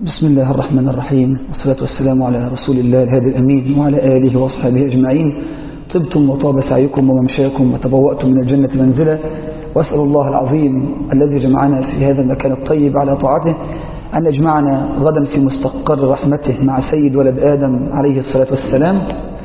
بسم الله الرحمن الرحيم والصلاة والسلام على رسول الله الهادي الأمين وعلى آله وأصحابه أجمعين طبتم وطاب سعيكم وممشاكم وتبوأتم من الجنة منزلا وأسأل الله العظيم الذي جمعنا في هذا المكان الطيب على طاعته أن يجمعنا غدا في مستقر رحمته مع سيد ولد آدم عليه الصلاة والسلام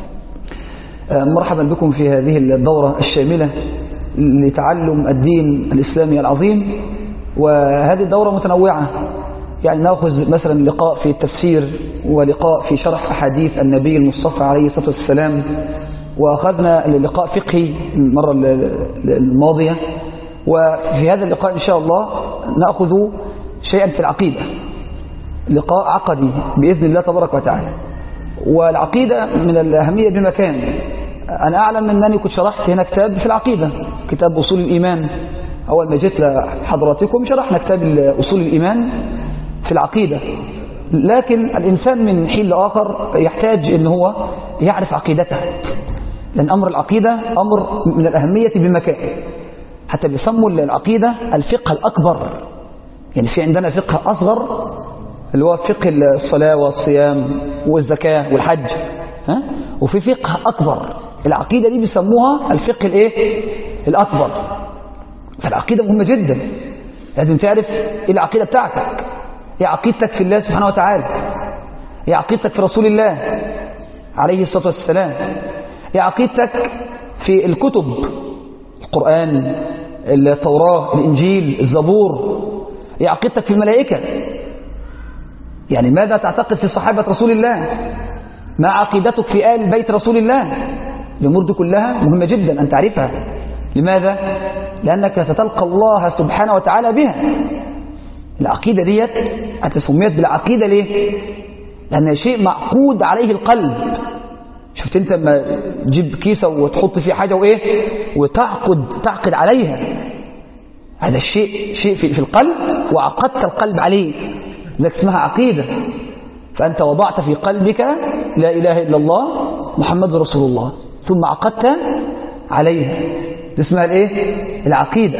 مرحبا بكم في هذه الدورة الشاملة لتعلم الدين الإسلامي العظيم وهذه الدورة متنوعة يعني نأخذ مثلا لقاء في التفسير ولقاء في شرح أحاديث النبي المصطفى عليه الصلاة والسلام وأخذنا لقاء فقهي المرة الماضية وفي هذا اللقاء إن شاء الله نأخذ شيئا في العقيدة لقاء عقدي بإذن الله تبارك وتعالى والعقيدة من الأهمية بمكان أنا أعلم أنني كنت شرحت هنا كتاب في العقيدة كتاب أصول الإيمان أول ما جيت لحضراتكم شرحنا كتاب أصول الإيمان في العقيدة لكن الإنسان من حين لآخر يحتاج أن هو يعرف عقيدته لأن أمر العقيدة أمر من الأهمية بمكان حتى بيسموا العقيدة الفقه الأكبر يعني في عندنا فقه أصغر اللي هو فقه الصلاة والصيام والزكاة والحج ها؟ وفي فقه أكبر العقيدة دي بيسموها الفقه الايه الأكبر فالعقيدة مهمة جدا لازم تعرف ايه العقيدة بتاعتك ايه عقيدتك في الله سبحانه وتعالى ايه عقيدتك في رسول الله عليه الصلاة والسلام ايه عقيدتك في الكتب القرآن التوراة الإنجيل الزبور ايه عقيدتك في الملائكة يعني ماذا تعتقد في صحابة رسول الله ما عقيدتك في آل بيت رسول الله الأمور دي كلها مهمة جدا أن تعرفها لماذا؟ لأنك ستلقى الله سبحانه وتعالى بها العقيدة ديت أنت سميت بالعقيدة ليه؟ لأنها شيء معقود عليه القلب شفت أنت لما تجيب كيسة وتحط فيه حاجة وإيه وتعقد تعقد عليها هذا الشيء شيء في القلب وعقدت القلب عليه لك اسمها عقيدة فأنت وضعت في قلبك لا إله إلا الله محمد رسول الله ثم عقدت عليها اسمها الايه العقيدة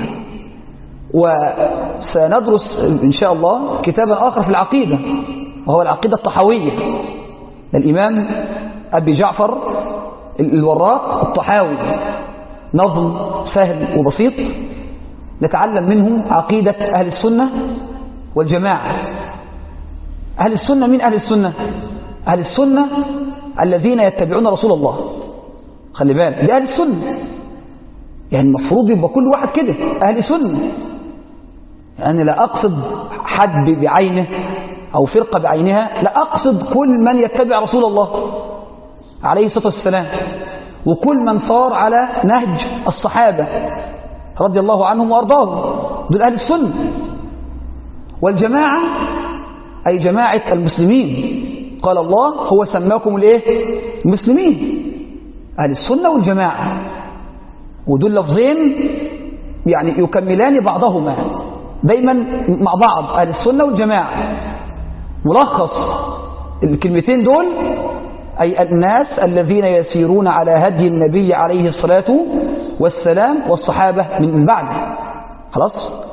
وسندرس إن شاء الله كتابا آخر في العقيدة وهو العقيدة الطحاوية الإمام أبي جعفر الوراق الطحاوي نظم سهل وبسيط نتعلم منه عقيدة أهل السنة والجماعة أهل السنة من أهل السنة أهل السنة الذين يتبعون رسول الله خلي بالك دي أهل السنة يعني المفروض يبقى كل واحد كده أهل سنة يعني لا أقصد حد بعينه أو فرقة بعينها لا أقصد كل من يتبع رسول الله عليه الصلاة والسلام وكل من صار على نهج الصحابة رضي الله عنهم وأرضاهم دول أهل السنة والجماعة أي جماعة المسلمين قال الله هو سماكم الايه المسلمين أهل السنة والجماعة ودول لفظين يعني يكملان بعضهما دايما مع بعض أهل السنة والجماعة ملخص الكلمتين دول أي الناس الذين يسيرون على هدي النبي عليه الصلاة والسلام والصحابة من بعد خلاص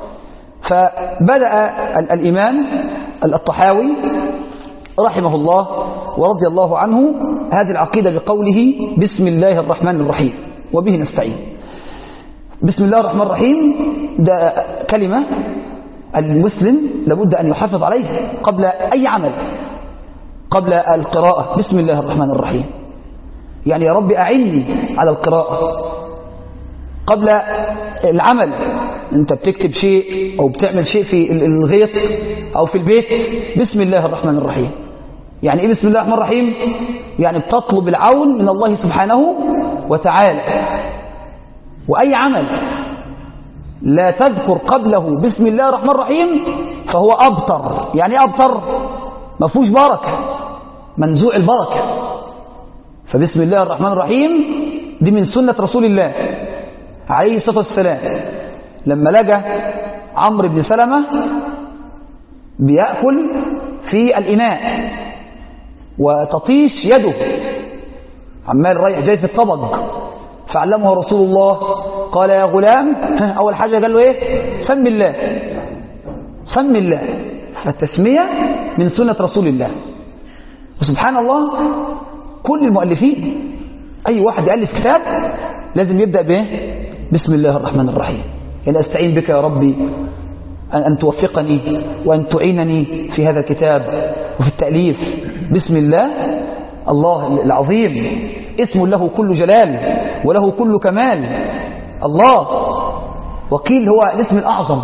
فبدأ الإمام الطحاوي رحمه الله ورضي الله عنه هذه العقيدة بقوله بسم الله الرحمن الرحيم وبه نستعين بسم الله الرحمن الرحيم ده كلمة المسلم لابد أن يحافظ عليها قبل أي عمل قبل القراءة بسم الله الرحمن الرحيم يعني يا رب أعني على القراءة قبل العمل انت بتكتب شيء او بتعمل شيء في الغيط او في البيت بسم الله الرحمن الرحيم يعني ايه بسم الله الرحمن الرحيم يعني بتطلب العون من الله سبحانه وتعالى واي عمل لا تذكر قبله بسم الله الرحمن الرحيم فهو ابتر يعني ايه ابتر ما فيهوش بركه منزوع البركه فبسم الله الرحمن الرحيم دي من سنه رسول الله عليه الصلاه والسلام لما لقى عمرو بن سلمة بيأكل في الإناء وتطيش يده عمال رايح جاي في الطبق فعلمه رسول الله قال يا غلام أول حاجة قال له إيه سم الله سم الله فالتسمية من سنة رسول الله وسبحان الله كل المؤلفين أي واحد يألف كتاب لازم يبدأ به بسم الله الرحمن الرحيم يعني أستعين بك يا ربي أن توفقني وأن تعينني في هذا الكتاب وفي التأليف بسم الله الله العظيم اسم له كل جلال وله كل كمال الله وقيل هو الاسم الأعظم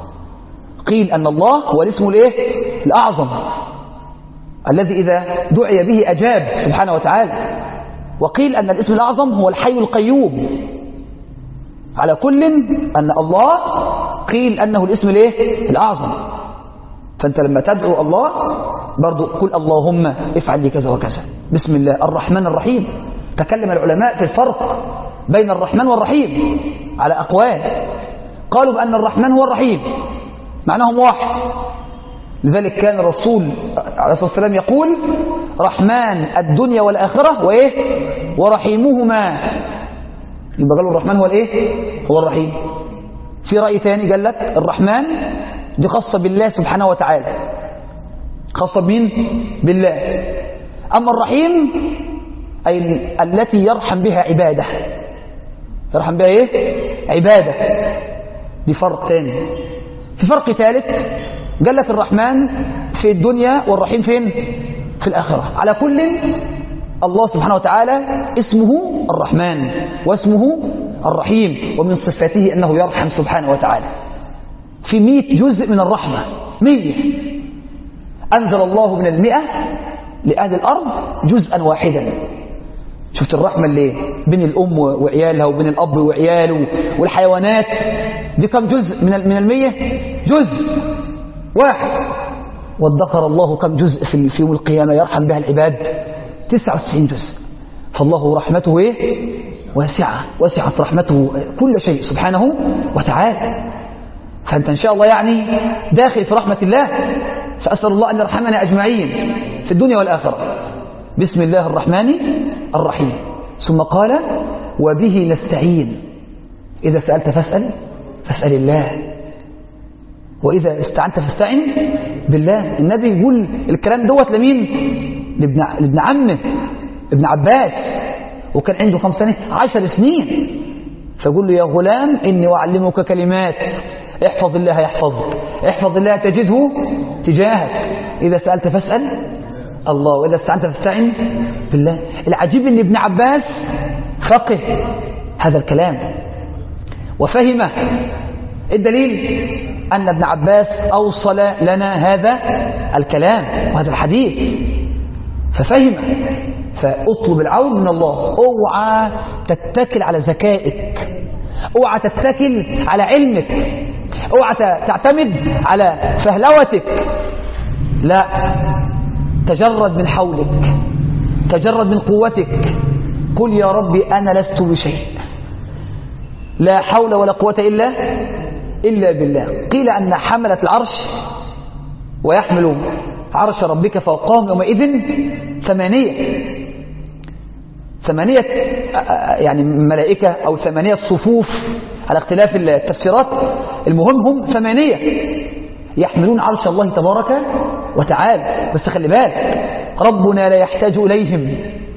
قيل أن الله هو الاسم الايه الأعظم الذي إذا دعي به أجاب سبحانه وتعالى وقيل أن الاسم الأعظم هو الحي القيوم على كل أن الله قيل أنه الاسم الايه الأعظم فأنت لما تدعو الله برضو قل اللهم افعل لي كذا وكذا بسم الله الرحمن الرحيم تكلم العلماء في الفرق بين الرحمن والرحيم على أقوال قالوا بأن الرحمن هو الرحيم معناهم واحد لذلك كان الرسول عليه الصلاة والسلام يقول رحمن الدنيا والآخرة وإيه ورحيمهما يبقى قالوا الرحمن هو الإيه هو الرحيم في رأي ثاني قال لك الرحمن دي خاصة بالله سبحانه وتعالى خاصة بمين بالله أما الرحيم أي التي يرحم بها عباده يرحم بها إيه عباده دي فرق ثاني في فرق ثالث قال لك الرحمن في الدنيا والرحيم فين في الآخرة على كل الله سبحانه وتعالى اسمه الرحمن واسمه الرحيم ومن صفاته أنه يرحم سبحانه وتعالى في مئة جزء من الرحمة مئة أنزل الله من المئة لأهل الأرض جزءا واحدا شفت الرحمة اللي بين الأم وعيالها وبين الأب وعياله والحيوانات دي كم جزء من من المية جزء واحد وادخر الله كم جزء في في يوم القيامة يرحم بها العباد 99 جزء فالله رحمته ايه واسعة وسعت رحمته كل شيء سبحانه وتعالى فأنت إن شاء الله يعني داخل في رحمة الله فأسأل الله أن يرحمنا أجمعين في الدنيا والآخرة بسم الله الرحمن الرحيم ثم قال وبه نستعين إذا سألت فاسأل فاسأل الله وإذا استعنت فاستعن بالله النبي يقول الكلام دوت لمين لابن, لابن عمه ابن عباس وكان عنده كم سنة عشر سنين فيقول له يا غلام إني أعلمك كلمات احفظ الله يحفظك احفظ الله تجده تجاهك إذا سألت فاسأل الله وإذا استعنت فاستعن بالله العجيب أن ابن عباس فقه هذا الكلام وفهمه الدليل أن ابن عباس أوصل لنا هذا الكلام وهذا الحديث ففهم فاطلب العون من الله اوعى تتكل على ذكائك اوعى تتكل على علمك اوعى تعتمد على فهلوتك لا تجرد من حولك تجرد من قوتك قل يا ربي أنا لست بشيء لا حول ولا قوة إلا إلا بالله قيل أن حملة العرش ويحمل عرش ربك فوقهم يومئذ ثمانية ثمانية يعني ملائكة أو ثمانية صفوف على اختلاف التفسيرات المهم هم ثمانية يحملون عرش الله تبارك وتعالى بس خلي بالك ربنا لا يحتاج إليهم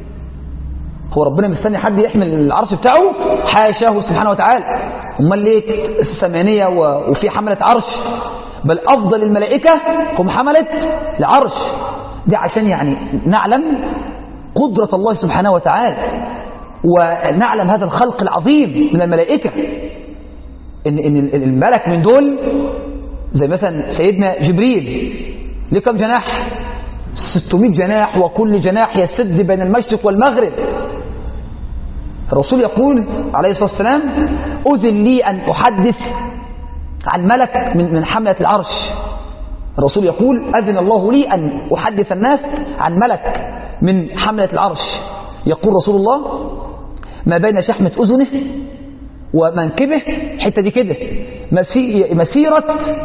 هو ربنا مستني حد يحمل العرش بتاعه حاشاه سبحانه وتعالى امال ليه ثمانية وفي حملة عرش بل أفضل الملائكة هم حملة العرش دي عشان يعني نعلم قدرة الله سبحانه وتعالى ونعلم هذا الخلق العظيم من الملائكة إن, إن الملك من دول زي مثلا سيدنا جبريل ليه كم جناح 600 جناح وكل جناح يسد بين المشرق والمغرب الرسول يقول عليه الصلاة والسلام أذن لي أن أحدث عن ملك من من حملة العرش الرسول يقول أذن الله لي أن أحدث الناس عن ملك من حملة العرش يقول رسول الله ما بين شحمة أذنه ومنكبه حتة دي كده مسيرة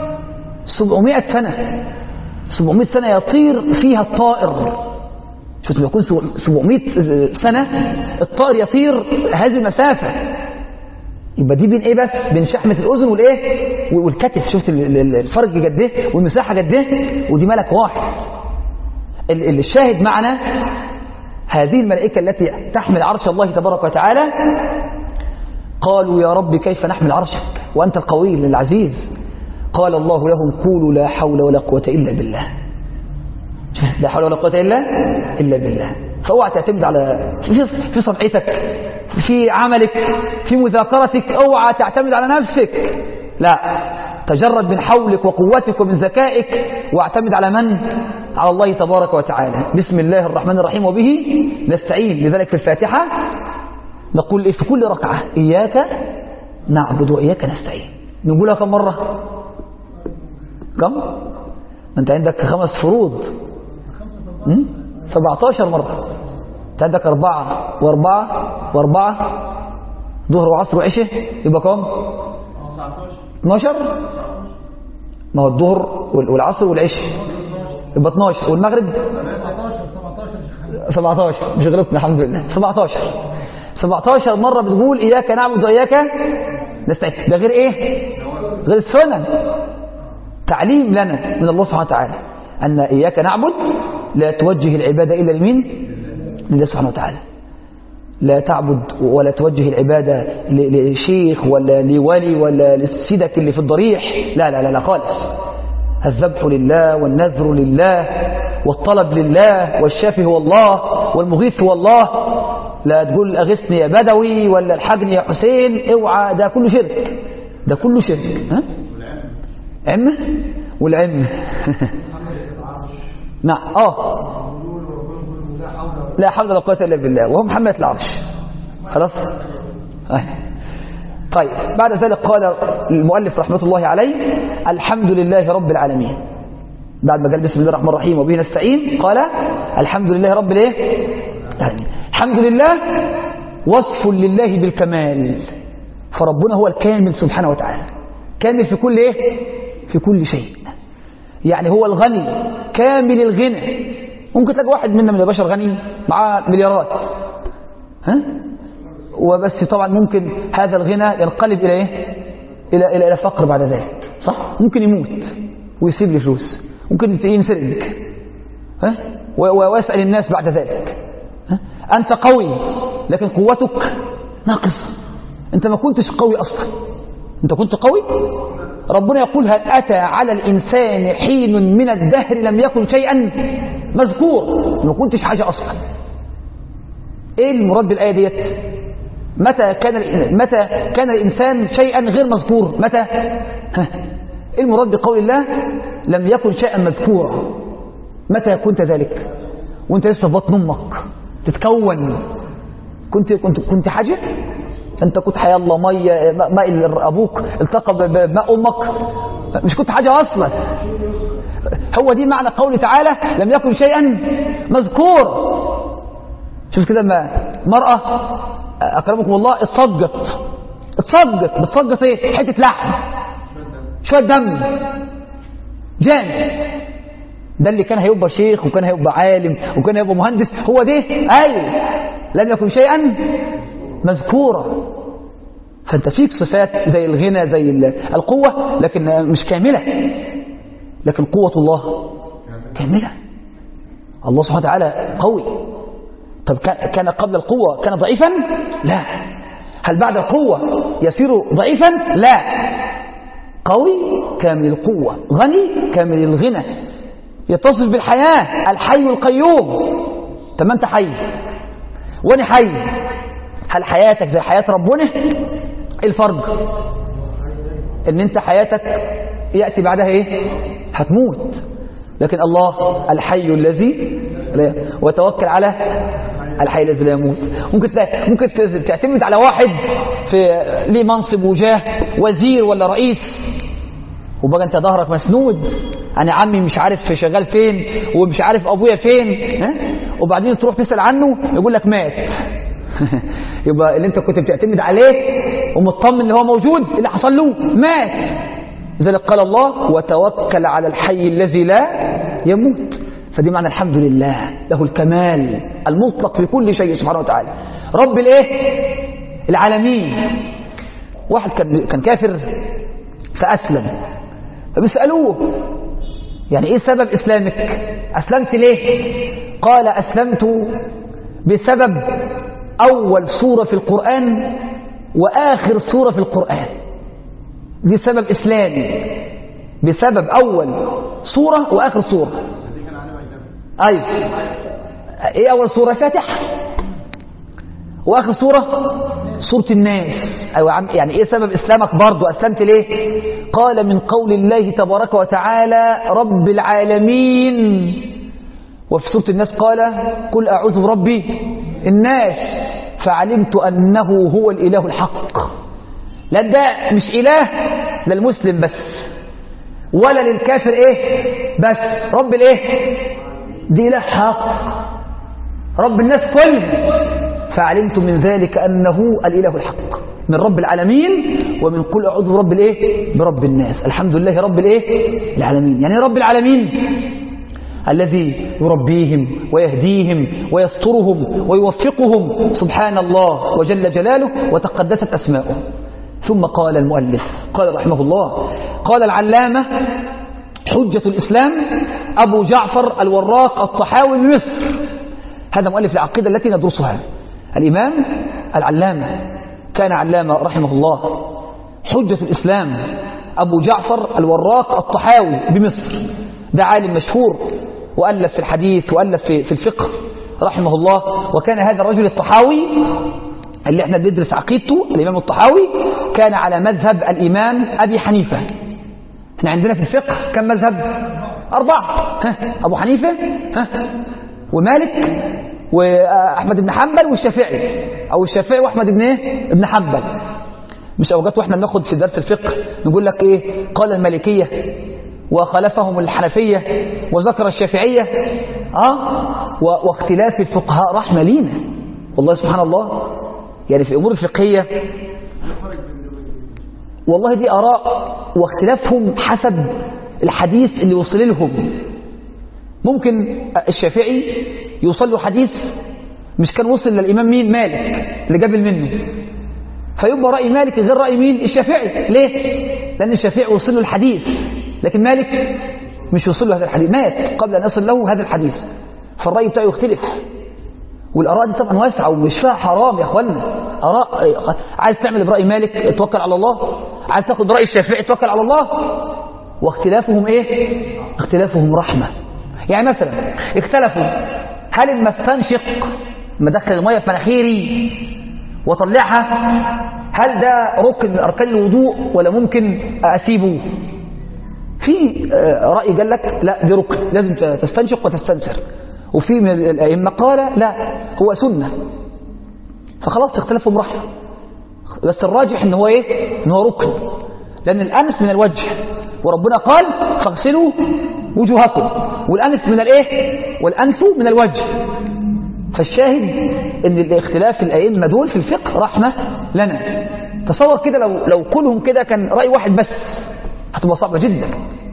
700 سنة 700 سنة يطير فيها الطائر شوف لما يكون 700 سنة الطائر يطير هذه المسافة يبقى دي بين ايه بس بين شحمة الأذن والايه والكتف شفت ال- ال- الفرج قد ايه والمساحة قد ايه ودي ملك واحد ال- ال- الشاهد معنا هذه الملائكة التي تحمل عرش الله تبارك وتعالى قالوا يا رب كيف نحمل عرشك وأنت القوي العزيز قال الله لهم قولوا لا حول ولا قوة إلا بالله لا حول ولا قوة إلا إلا بالله فاوعى تعتمد على في في صنعتك في عملك في مذاكرتك اوعى تعتمد على نفسك لا تجرد من حولك وقوتك ومن ذكائك واعتمد على من على الله تبارك وتعالى بسم الله الرحمن الرحيم وبه نستعين لذلك في الفاتحة نقول إيه في كل ركعة إياك نعبد وإياك نستعين نقولها كم مرة كم أنت عندك خمس فروض م? 17 مرة أنت عندك أربعة وأربعة وأربعة ظهر وعصر وعشاء يبقى كم 12 ما هو الظهر وال- والعصر والعشاء يبقى 12 والمغرب 17 مش غلطنا الحمد لله 17 17 مرة بتقول إياك نعبد وإياك نستعين ده غير إيه غير السنن تعليم لنا من الله سبحانه وتعالى أن إياك نعبد لا توجه العبادة إلا لمين لله سبحانه وتعالى لا تعبد ولا توجه العبادة ل- لشيخ ولا لولي ولا لسيدك اللي في الضريح لا لا لا, لا خالص الذبح لله والنذر لله والطلب لله والشافي هو الله والمغيث هو الله لا تقول أغثني يا بدوي ولا الحجني يا حسين اوعى ده كله شرك ده كله شرك ها؟ عمة والعمة نعم اه لا حول ولا قوة إلا بالله وهم حملة العرش خلاص آه. طيب بعد ذلك قال المؤلف رحمة الله عليه الحمد لله رب العالمين بعد ما قال بسم الله الرحمن الرحيم وبه نستعين قال الحمد لله رب الايه العالمين الحمد لله وصف لله بالكمال فربنا هو الكامل سبحانه وتعالى كامل في كل ايه في كل شيء يعني هو الغني كامل الغنى ممكن تلاقي واحد منا من البشر غني معاه مليارات ها وبس طبعا ممكن هذا الغنى ينقلب الى ايه الى الى الى فقر بعد ذلك صح ممكن يموت ويسيب لي فلوس ممكن ينسرق ها و- و- ويسال الناس بعد ذلك ها؟ انت قوي لكن قوتك ناقصه انت ما كنتش قوي اصلا انت كنت قوي ربنا يقول هل أتى على الإنسان حين من الدهر لم يكن شيئا مذكور ما كنتش حاجة أصلا إيه المراد بالآية ديت متى كان الإن- متى كان الإنسان شيئا غير مذكور متى ها. إيه المراد بقول الله لم يكن شيئا مذكورا متى كنت ذلك وانت لسه في بطن امك تتكون كنت كنت كنت حاجه انت كنت حيا الله ميه ماء ماء اللي ابوك التقى ب- بماء امك مش كنت حاجه اصلا هو دي معنى قوله تعالى لم يكن شيئا مذكور شوف كده ما مرأة أكرمكم الله اتصدت اتصدت بتصدت ايه حتة لحم شوية دم جامد ده اللي كان هيبقى شيخ وكان هيبقى عالم وكان هيبقى مهندس هو ده ايوه لم يكن شيئا مذكورا فانت فيك صفات زي الغنى زي ال- القوة لكن مش كاملة لكن قوة الله كاملة الله سبحانه وتعالى قوي طب كان كان قبل القوة كان ضعيفا لا هل بعد القوة يصير ضعيفا لا قوي كامل القوة غني كامل الغنى يتصف بالحياة الحي القيوم طب ما انت حي وانا حي هل حياتك زي حياة ربنا ايه الفرق ان انت حياتك يأتي بعدها ايه هتموت لكن الله الحي الذي لا وتوكل على الحي الذي لا يموت ممكن تلاقي ممكن تعتمد على واحد في ليه منصب وجاه وزير ولا رئيس وبقى انت ظهرك مسنود انا عمي مش عارف شغال فين ومش عارف ابويا فين ها؟ وبعدين تروح تسال عنه يقول لك مات يبقى اللي انت كنت بتعتمد عليه ومطمن ان هو موجود اللي حصل له مات لذلك قال الله وتوكل على الحي الذي لا يموت فدي معنى الحمد لله له الكمال المطلق في كل شيء سبحانه وتعالى رب الايه العالمين واحد كان كان كافر فأسلم فبيسألوه يعني ايه سبب اسلامك اسلمت ليه قال اسلمت بسبب اول سورة في القرآن واخر سورة في القرآن دي سبب اسلامي بسبب اول سورة واخر سورة ايوه ايه اول سورة فاتحة واخر سورة سورة الناس أيوة عم يعني ايه سبب اسلامك برضو اسلمت ليه قال من قول الله تبارك وتعالى رب العالمين وفي سورة الناس قال قل اعوذ بربي الناس فعلمت انه هو الاله الحق لان ده مش اله للمسلم بس ولا للكافر ايه بس رب الايه دي اله حق رب الناس كلهم فعلمت من ذلك أنه الإله الحق من رب العالمين ومن قل أعوذ برب الإيه برب الناس الحمد لله رب الإيه العالمين يعني رب العالمين الذي يربيهم ويهديهم ويسترهم ويوفقهم سبحان الله وجل جلاله وتقدست أسماؤه ثم قال المؤلف قال رحمه الله قال العلامة حجة الإسلام أبو جعفر الوراق الطحاوي من مصر هذا مؤلف العقيدة التي ندرسها الإمام العلامة كان علامة رحمه الله حجة الإسلام أبو جعفر الوراق الطحاوي بمصر ده عالم مشهور وألف في الحديث وألف في الفقه رحمه الله وكان هذا الرجل الطحاوي اللي احنا بندرس عقيدته الإمام الطحاوي كان على مذهب الإمام أبي حنيفة احنا عندنا في الفقه كم مذهب أربعة ها أبو حنيفة ها ومالك وأحمد بن حنبل والشافعي أو الشافعي وأحمد بن إيه؟ ابن حنبل مش أوقات وإحنا بناخد في درس الفقه نقول لك إيه قال المالكية وخلفهم الحنفية وذكر الشافعية آه واختلاف الفقهاء رحمة لينا والله سبحان الله يعني في أمور الفقهية والله دي آراء واختلافهم حسب الحديث اللي وصل لهم ممكن الشافعي يوصل له حديث مش كان وصل للإمام مين مالك اللي قبل منه فيبقى رأي مالك غير رأي مين الشافعي ليه لأن الشافعي وصل له الحديث لكن مالك مش وصل له هذا الحديث مات قبل أن يصل له هذا الحديث فالرأي بتاعه يختلف والآراء دي طبعا واسعة ومش فيها حرام يا أخوانا آراء عايز تعمل برأي مالك توكل على الله عايز تاخد برأي الشافعي توكل على الله واختلافهم ايه اختلافهم رحمة يعني مثلا اختلفوا هل اما استنشق ما ادخل الميه في مناخيري واطلعها هل ده ركن من اركان الوضوء ولا ممكن اسيبه في راي قال لك لا دي ركن لازم تستنشق وتستنثر وفي من الائمه قال لا هو سنه فخلاص اختلفهم رحمه بس الراجح ان هو ايه ان هو ركن لان الانف من الوجه وربنا قال فاغسلوا وجوهكم والأنف من الايه والأنف من الوجه فالشاهد ان الاختلاف الأئمة دول في الفقه رحمة لنا تصور كده لو لو كلهم كده كان رأي واحد بس هتبقى صعبة جدا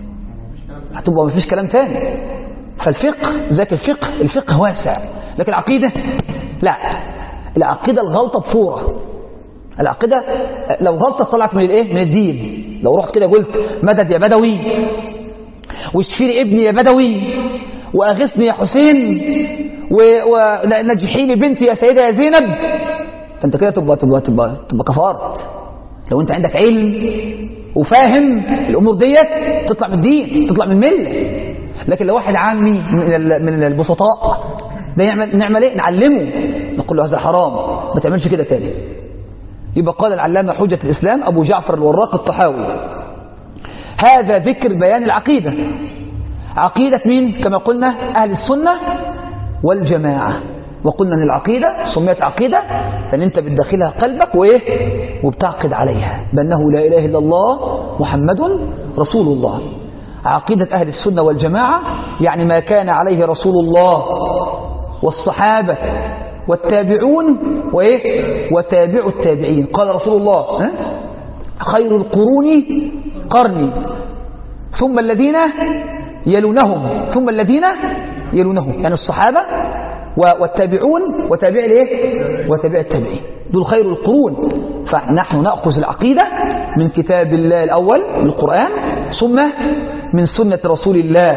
هتبقى مفيش كلام تاني فالفقه ذاك الفقه الفقه واسع لكن العقيدة لا العقيدة الغلطة بصورة العقيدة لو غلطة طلعت من الايه من الدين لو رحت كده قلت مدد يا بدوي واشفي ابني يا بدوي واغثني يا حسين ونجحيني بنتي يا سيدة يا زينب فانت كده تبقى تبقى تبقى, تبقى كفارت لو انت عندك علم وفاهم الامور ديت تطلع من الدين تطلع من المله لكن لو واحد عامي من من البسطاء ده يعمل نعمل ايه نعلمه نقول له هذا حرام ما تعملش كده تاني يبقى قال العلامة حجة الإسلام أبو جعفر الوراق الطحاوي هذا ذكر بيان العقيدة عقيدة مين كما قلنا أهل السنة والجماعة وقلنا أن العقيدة سميت عقيدة لأن أنت بتدخلها قلبك وإيه وبتعقد عليها بأنه لا إله إلا الله محمد رسول الله عقيدة أهل السنة والجماعة يعني ما كان عليه رسول الله والصحابة والتابعون وإيه وتابع التابعين قال رسول الله ها؟ خير القرون قرني ثم الذين يلونهم ثم الذين يلونهم يعني الصحابة والتابعون وتابع الايه وتابع التابعين دول خير القرون فنحن نأخذ العقيدة من كتاب الله الأول من القرآن ثم من سنة رسول الله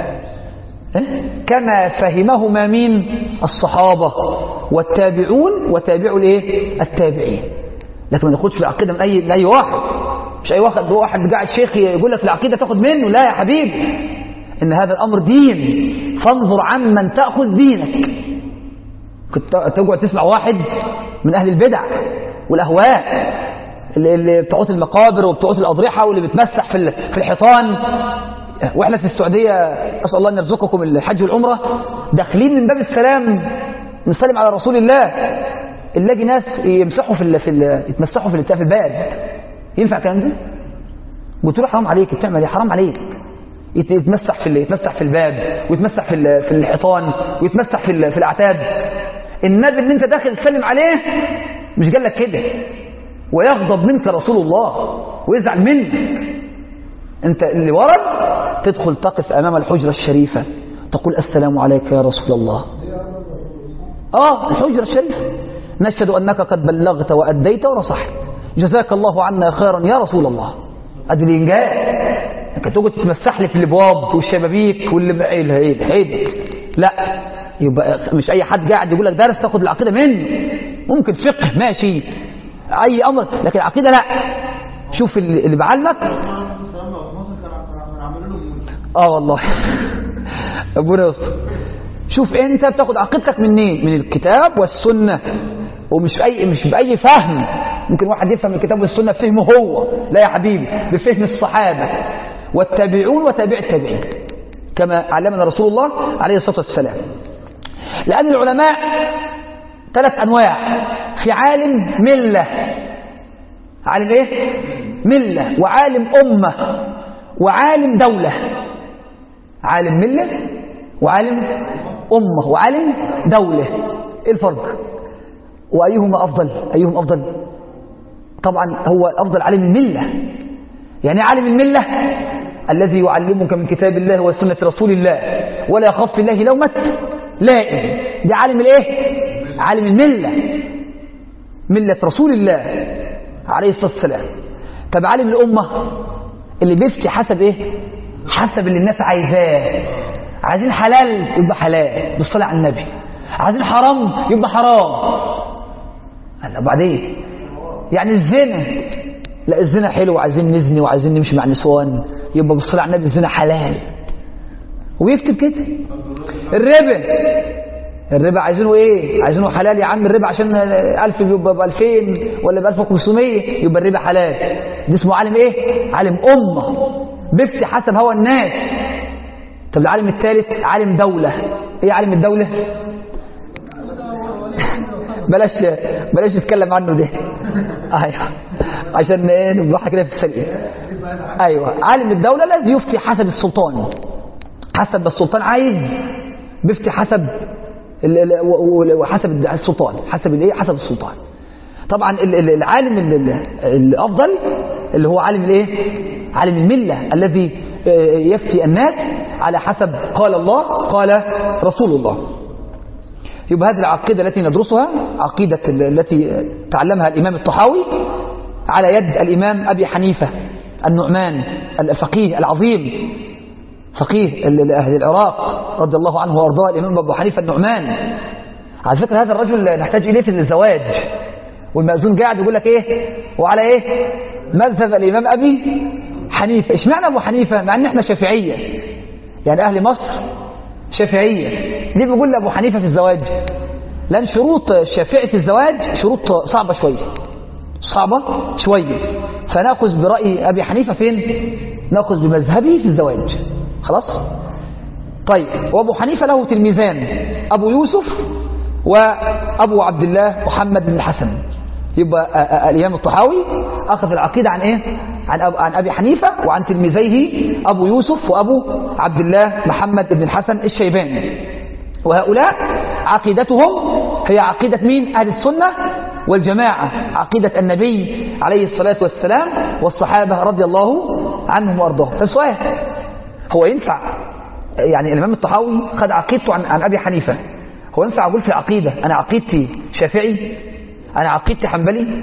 كما فهمهما مين الصحابة والتابعون وتابعوا الايه التابعين لكن ما ناخدش العقيدة من أي, من أي واحد مش أي واحد واحد قاعد شيخ يقول لك العقيدة تاخد منه لا يا حبيبي إن هذا الأمر دين فانظر عمن تأخذ دينك كنت تقعد تسمع واحد من أهل البدع والأهواء اللي, اللي بتعوت المقابر وبتعوت الأضرحة واللي بتمسح في في الحيطان واحنا في السعودية أسأل الله أن يرزقكم الحج والعمرة داخلين من باب السلام نسلم على رسول الله نلاقي ناس يمسحوا في ال في ال يتمسحوا في البتاع في الباب ينفع الكلام ده؟ قلت له حرام عليك بتعمل ايه حرام عليك يتمسح في يتمسح في الباب ويتمسح في في الحيطان ويتمسح في في الاعتاب النبي اللي انت داخل تسلم عليه مش قال لك كده ويغضب منك رسول الله ويزعل منك انت اللي ورد تدخل تقف امام الحجره الشريفه تقول السلام عليك يا رسول الله اه الحجره الشريفه نشهد انك قد بلغت واديت ونصحت جزاك الله عنا خيرا يا رسول الله ادي الانجاز انك تقعد تتمسح لي في الابواب والشبابيك واللي ايه ايه ايه لا يبقى مش اي حد قاعد يقول لك درس تاخد العقيده منه ممكن فقه ماشي اي امر لكن العقيده لا شوف اللي بعلمك اه والله ابونا يسطر شوف انت بتاخد عقيدتك منين من الكتاب والسنه ومش باي مش باي فهم ممكن واحد يفهم الكتاب والسنه بفهمه هو لا يا حبيبي بفهم الصحابه والتابعون وتابع التابعين كما علمنا رسول الله عليه الصلاه والسلام لان العلماء ثلاث انواع في عالم مله عالم ايه مله وعالم امه وعالم دوله عالم مله وعالم امه وعالم دوله ايه الفرق وايهما افضل ايهم افضل طبعا هو افضل عالم المله يعني ايه عالم المله الذي يعلمك من كتاب الله وسنه رسول الله ولا يخاف في الله لومه لائم ده عالم الايه عالم المله مله رسول الله عليه الصلاه والسلام طب عالم الامه اللي بيفتي حسب ايه حسب اللي الناس عايزاه عايزين حلال يبقى حلال بالصلاه على النبي عايزين حرام يبقى حرام هلا بعدين يعني الزنا لا الزنا حلو وعايزين نزني وعايزين نمشي مع نسوان يبقى بالصلاه على النبي الزنا حلال ويكتب كده الربا الربا عايزينه ايه عايزينه حلال يا عم الربا عشان 1000 يبقى ب 2000 ولا ب 1500 يبقى الربا حلال ده اسمه عالم ايه عالم امه بيفتي حسب هوى الناس طب العالم الثالث عالم دوله ايه عالم الدوله بلاش بلاش نتكلم عنه ده ايوه عشان ايه نبقى كده في السريع ايوه عالم الدوله الذي يفتي حسب السلطان حسب السلطان عايز بيفتي حسب وحسب السلطان حسب الايه حسب السلطان طبعا العالم الافضل اللي هو عالم الايه عالم المله الذي يفتي الناس على حسب قال الله قال رسول الله يبقى هذه العقيدة التي ندرسها عقيدة التي تعلمها الإمام الطحاوي على يد الإمام أبي حنيفة النعمان الفقيه العظيم فقيه أهل العراق رضي الله عنه وأرضاه الإمام أبو حنيفة النعمان على فكرة هذا الرجل نحتاج إليه في الزواج والمأذون قاعد يقول لك إيه وعلى إيه مذهب الإمام أبي حنيفة إيش معنى أبو حنيفة مع أن إحنا شافعية يعني أهل مصر شافعية ليه بيقول لأبو حنيفة في الزواج لأن شروط الشافعي في الزواج شروط صعبة شوية صعبة شوية فنأخذ برأي أبي حنيفة فين نأخذ بمذهبه في الزواج خلاص طيب وأبو حنيفة له تلميذان أبو يوسف وأبو عبد الله محمد بن الحسن يبقى الإمام الطحاوي أخذ العقيدة عن إيه عن, أب... عن أبي حنيفة وعن تلميذيه أبو يوسف وأبو عبد الله محمد بن الحسن الشيباني وهؤلاء عقيدتهم هي عقيدة مين أهل السنة والجماعة عقيدة النبي عليه الصلاة والسلام والصحابة رضي الله عنهم وأرضاهم فالسؤال هو ينفع يعني الإمام الطحاوي خد عقيدته عن, عن أبي حنيفة هو ينفع أقول في عقيدة أنا عقيدتي شافعي أنا عقيدتي حنبلي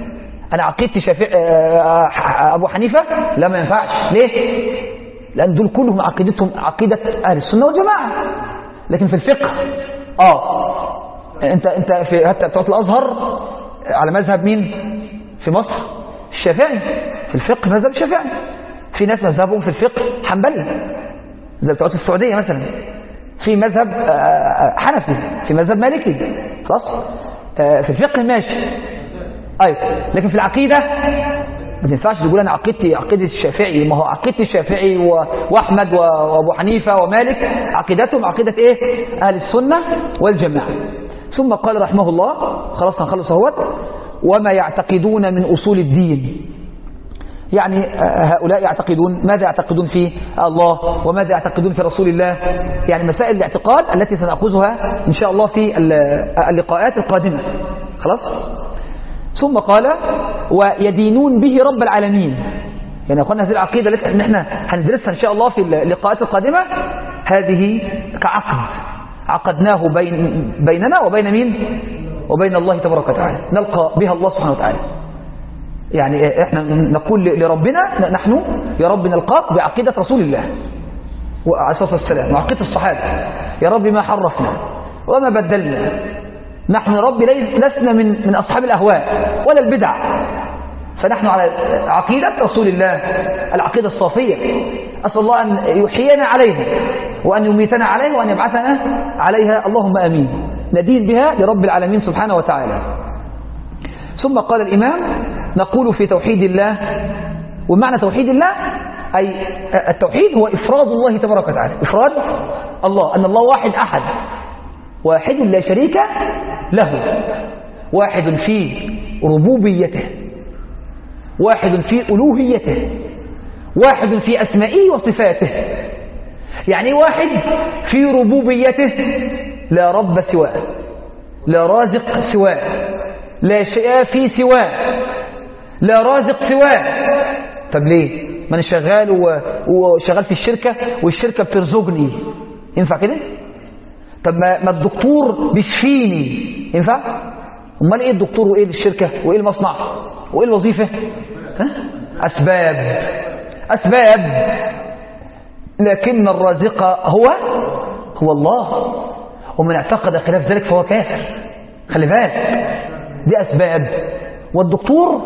أنا عقيدتي شافعي أبو حنيفة لا ما ينفعش ليه لأن دول كلهم عقيدتهم عقيدة أهل السنة والجماعة لكن في الفقه آه أنت أنت في حتى بتوع الأزهر على مذهب مين في مصر الشافعي في الفقه مذهب الشافعي في ناس مذهبهم في الفقه حنبلي زي بتوع السعودية مثلا في مذهب حنفي في مذهب مالكي خلاص في الفقه ماشي ايوه لكن في العقيدة ما تنفعش تقول انا عقيدتي عقيدة الشافعي ما هو عقيدة الشافعي واحمد وابو حنيفة ومالك عقيدتهم عقيدة ايه اهل السنة والجماعة ثم قال رحمه الله خلاص هنخلص اهوت وما يعتقدون من اصول الدين يعني هؤلاء يعتقدون ماذا يعتقدون في الله وماذا يعتقدون في رسول الله يعني مسائل الاعتقاد التي سنأخذها إن شاء الله في اللقاءات القادمة خلاص ثم قال ويدينون به رب العالمين يعني أخوانا هذه العقيدة التي نحن هندرسها إن شاء الله في اللقاءات القادمة هذه كعقد عقدناه بين بيننا وبين مين وبين الله تبارك وتعالى نلقى بها الله سبحانه وتعالى يعني احنا نقول لربنا نحن يا رب نلقاك بعقيدة رسول الله عليه الصلاة والسلام وعقيدة الصحابة يا رب ما حرفنا وما بدلنا نحن يا رب لسنا من من أصحاب الأهواء ولا البدع فنحن على عقيدة رسول الله العقيدة الصافية أسأل الله أن يحيينا عليها وأن يميتنا عليها وأن يبعثنا عليها اللهم أمين ندين بها لرب العالمين سبحانه وتعالى ثم قال الإمام نقول في توحيد الله ومعنى توحيد الله أي التوحيد هو إفراد الله تبارك وتعالى إفراد الله أن الله واحد أحد واحد لا شريك له واحد في ربوبيته واحد في ألوهيته واحد في أسمائه وصفاته يعني واحد في ربوبيته لا رب سواه لا رازق سواه لا شافي سواه لا رازق سواه طب ليه ما انا شغال وشغال في الشركة والشركة بترزقني ينفع كده طب ما, ما الدكتور بيشفيني ينفع امال ايه الدكتور وايه الشركة وايه المصنع وايه الوظيفة ها؟ اسباب اسباب لكن الرازق هو هو الله ومن اعتقد خلاف ذلك فهو كافر خلي بالك دي أسباب والدكتور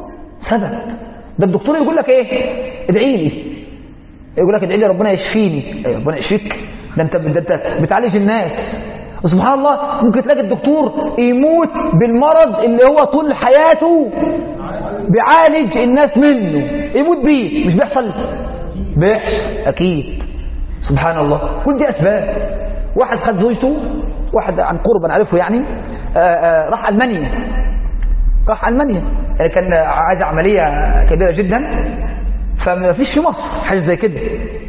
سبب ده الدكتور يقول لك ايه ادعي لي يقول لك ادعي لي ربنا يشفيني أي ربنا يشفيك ده انت ده انت بتعالج الناس وسبحان الله ممكن تلاقي الدكتور يموت بالمرض اللي هو طول حياته بيعالج الناس منه يموت بيه مش بيحصل بيحصل اكيد سبحان الله كل دي اسباب واحد خد زوجته واحد عن قرب انا عارفه يعني آآ آآ راح المانيا راح المانيا يعني كان عايز عمليه كبيره جدا فما فيش في مصر حاجه زي كده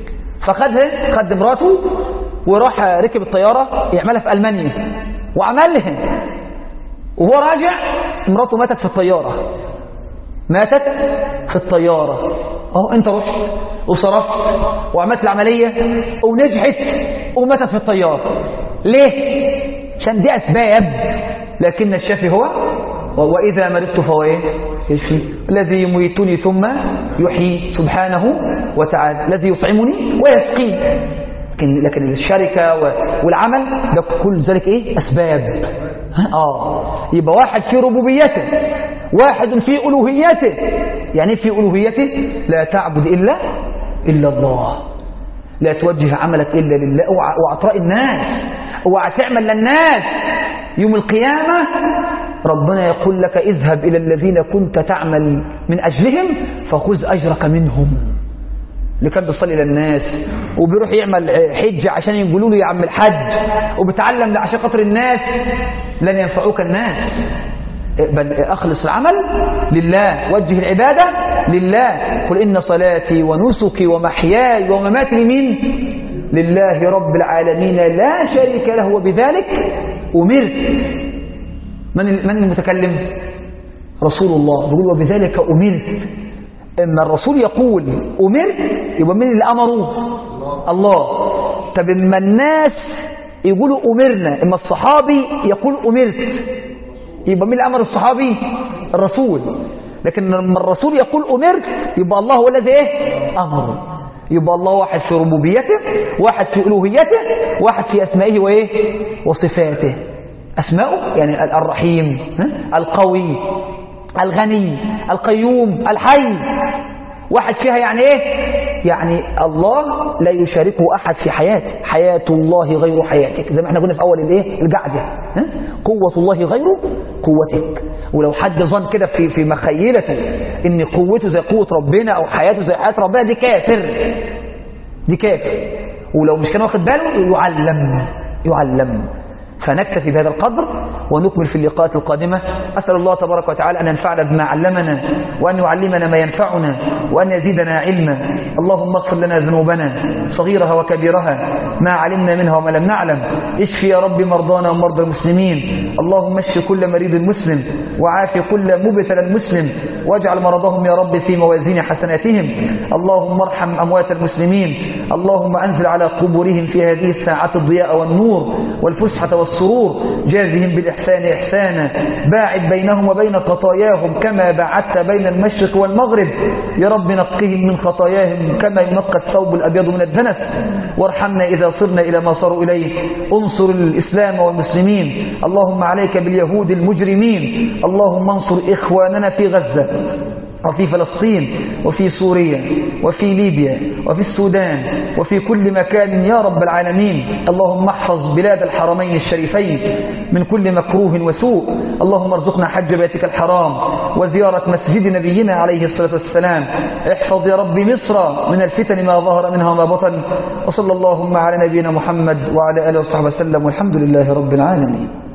فخدها خد مراته وراح ركب الطياره يعملها في المانيا وعملها وهو راجع مراته ماتت في الطياره ماتت في الطياره اهو انت رحت وصرفت وعملت العمليه ونجحت وماتت في الطياره ليه عشان دي اسباب لكن الشافي هو وإذا مرضت فهو إيه؟ يشفي الذي يميتني ثم يحيي سبحانه وتعالى الذي يطعمني ويسقيني لكن لكن الشركة والعمل ده كل ذلك إيه؟ أسباب آه يبقى واحد في ربوبيته واحد في ألوهيته يعني في ألوهيته لا تعبد إلا إلا الله لا توجه عملك إلا لله وعطاء الناس وتعمل للناس يوم القيامة ربنا يقول لك اذهب إلى الذين كنت تعمل من أجلهم فخذ أجرك منهم اللي كان بيصلي للناس وبيروح يعمل حج عشان يقولوا له يا عم الحج وبتعلم عشان خاطر الناس لن ينفعوك الناس بل أخلص العمل لله وجه العبادة لله قل إن صلاتي ونسكي ومحياي ومماتي لمين لله رب العالمين لا شريك له وبذلك أمرت من من المتكلم رسول الله يقول وبذلك أمرت إما الرسول يقول أمرت يبقى من اللي أمره الله طب إما الناس يقولوا أمرنا إما الصحابي يقول أمرت يبقى مين اللي أمر الصحابي الرسول لكن لما الرسول يقول أمرت يبقى الله هو الذي إيه أمر يبقى الله واحد في ربوبيته واحد في ألوهيته واحد في أسمائه وإيه وصفاته أسماؤه يعني الرحيم القوي الغني القيوم الحي واحد فيها يعني ايه يعني الله لا يشاركه احد في حياته حياة الله غير حياتك زي ما احنا قلنا في اول الايه القعده قوة الله غير قوتك ولو حد ظن كده في في مخيلته ان قوته زي قوة ربنا او حياته زي حياة ربنا دي كافر دي كافر ولو مش كان واخد باله يعلم يعلم فنكتفي بهذا القدر ونكمل في اللقاءات القادمة أسأل الله تبارك وتعالى أن ينفعنا بما علمنا وأن يعلمنا ما ينفعنا وأن يزيدنا علما اللهم اغفر لنا ذنوبنا صغيرها وكبيرها ما علمنا منها وما لم نعلم اشف يا رب مرضانا ومرضى المسلمين اللهم اشف كل مريض مسلم وعاف كل مبتلى مسلم واجعل مرضهم يا رب في موازين حسناتهم اللهم ارحم أموات المسلمين اللهم أنزل على قبورهم في هذه الساعة الضياء والنور والفسحة والسرور جازهم بالإحسان إحسانا باعد بينهم وبين خطاياهم كما باعدت بين المشرق والمغرب يا رب نقهم من خطاياهم كما ينقى الثوب الأبيض من الدنس وارحمنا إذا صرنا إلى ما صاروا إليه انصر الإسلام والمسلمين اللهم عليك باليهود المجرمين اللهم انصر إخواننا في غزة وفي فلسطين وفي سوريا وفي ليبيا وفي السودان وفي كل مكان يا رب العالمين اللهم احفظ بلاد الحرمين الشريفين من كل مكروه وسوء اللهم ارزقنا حج بيتك الحرام وزيارة مسجد نبينا عليه الصلاة والسلام احفظ يا رب مصر من الفتن ما ظهر منها وما بطن وصلى اللهم على نبينا محمد وعلى آله وصحبه وسلم والحمد لله رب العالمين